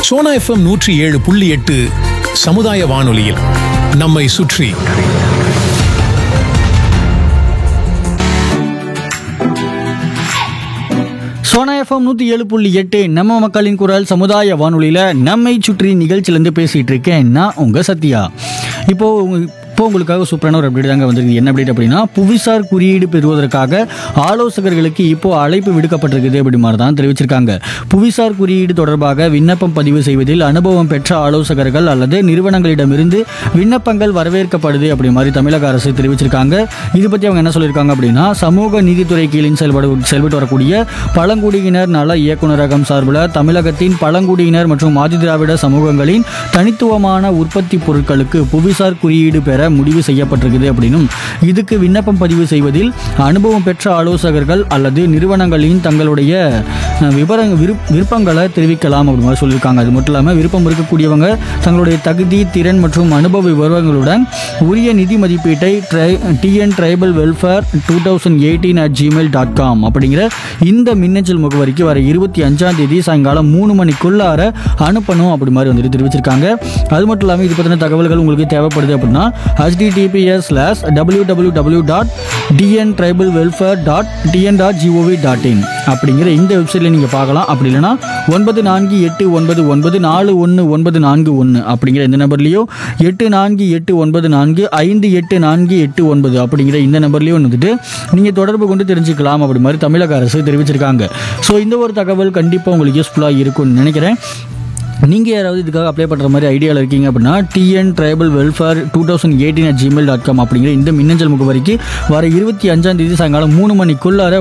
Sona FM நூற்றி ஏழு புள்ளி எட்டு சமுதாய வானொலியில் நம்மை சுற்றி சோனா எஃப்எம் நூற்றி ஏழு புள்ளி எட்டு நம்ம மக்களின் குரல் சமுதாய வானொலியில் நம்மை சுற்றி நிகழ்ச்சியிலேருந்து பேசிகிட்டு இருக்கேன் நான் உங்கள் சத்யா இப்போ உங்க- இப்போ உங்களுக்காக சூப்பரான ஒரு அப்டேட் தாங்க வந்திருக்கு என்ன அப்டேட் அப்படின்னா புவிசார் குறியீடு பெறுவதற்காக ஆலோசகர்களுக்கு இப்போ அழைப்பு விடுக்கப்பட்டிருக்குது அப்படி மாதிரி தான் தெரிவிச்சிருக்காங்க புவிசார் குறியீடு தொடர்பாக விண்ணப்பம் பதிவு செய்வதில் அனுபவம் பெற்ற ஆலோசகர்கள் அல்லது நிறுவனங்களிடமிருந்து விண்ணப்பங்கள் வரவேற்கப்படுது அப்படி மாதிரி தமிழக அரசு தெரிவிச்சிருக்காங்க இது பற்றி அவங்க என்ன சொல்லியிருக்காங்க அப்படின்னா சமூக நீதித்துறை கீழின் செயல்படு செயல்பட்டு வரக்கூடிய பழங்குடியினர் நல இயக்குநரகம் சார்பில் தமிழகத்தின் பழங்குடியினர் மற்றும் ஆதிதிராவிட சமூகங்களின் தனித்துவமான உற்பத்தி பொருட்களுக்கு புவிசார் குறியீடு பெற முடிவு செய்யப்பட்டிருக்குது அப்படின்னும் இதுக்கு விண்ணப்பம் பதிவு செய்வதில் அனுபவம் பெற்ற ஆலோசகர்கள் அல்லது நிறுவனங்களின் தங்களுடைய அஹ், விவர விருப்- விருப்பங்களை தெரிவிக்கலாம் அப்படி மாதிரி சொல்லியிருக்காங்க அது மட்டும் இல்லாமல் விருப்பம் இருக்கக்கூடியவங்க தங்களுடைய தகுதி திறன் மற்றும் அனுபவ விவரங்களுடன் உரிய நிதி மதிப்பீட்டை tri TN tribal welfare two thousand eighteen at Gmail dot com அப்படிங்கிற இந்த மின்னஞ்சல் முகவரிக்கு வர இருபத்தி அஞ்சாம் தேதி சாயங்காலம் மூணு மணிக்குள்ளார அனுப்பணும் அப்படி மாதிரி வந்துட்டு தெரிவிச்சிருக்காங்க அது மட்டும் இல்லாமல் இது பற்றின தகவல்கள் உங்களுக்கு தேவைப்படுது அப்படின்னா https slash W W W dot TN tribal welfare dot TN dot GOV dot in அப்படிங்கிற இந்த வெப்சைட்டில் நீங்கள் பார்க்கலாம் அப்படி இல்லைன்னா ஒன்பது நான்கு எட்டு ஒன்பது ஒன்பது நாலு ஒன்று ஒன்பது நான்கு ஒன்று அப்படிங்கிற இந்த நம்பர்லேயோ எட்டு நான்கு எட்டு ஒன்பது நான்கு ஐந்து எட்டு நான்கு எட்டு ஒன்பது அப்படிங்கிற இந்த நம்பர்லேயும் வந்துட்டு நீங்கள் தொடர்பு கொண்டு தெரிஞ்சுக்கலாம் அப்படி மாதிரி தமிழக அரசு தெரிவிச்சிருக்காங்க ஸோ இந்த ஒரு தகவல் கண்டிப்பாக உங்களுக்கு யூஸ்ஃபுல்லாக இருக்கும்னு நினைக்கிறேன் நீங்கள் யாராவது இதுக்காக அப்ளை பண்ணுற மாதிரி ஐடியாவில் இருக்கீங்க அப்படின்னா TN tribal welfare two thousand eighteen at Gmail dot com அப்படிங்கிற இந்த மின்னஞ்சல் முகவரிக்கு வர இருபத்தி அஞ்சாம் தேதி சாயங்காலம் மூணு மணிக்குள்ளார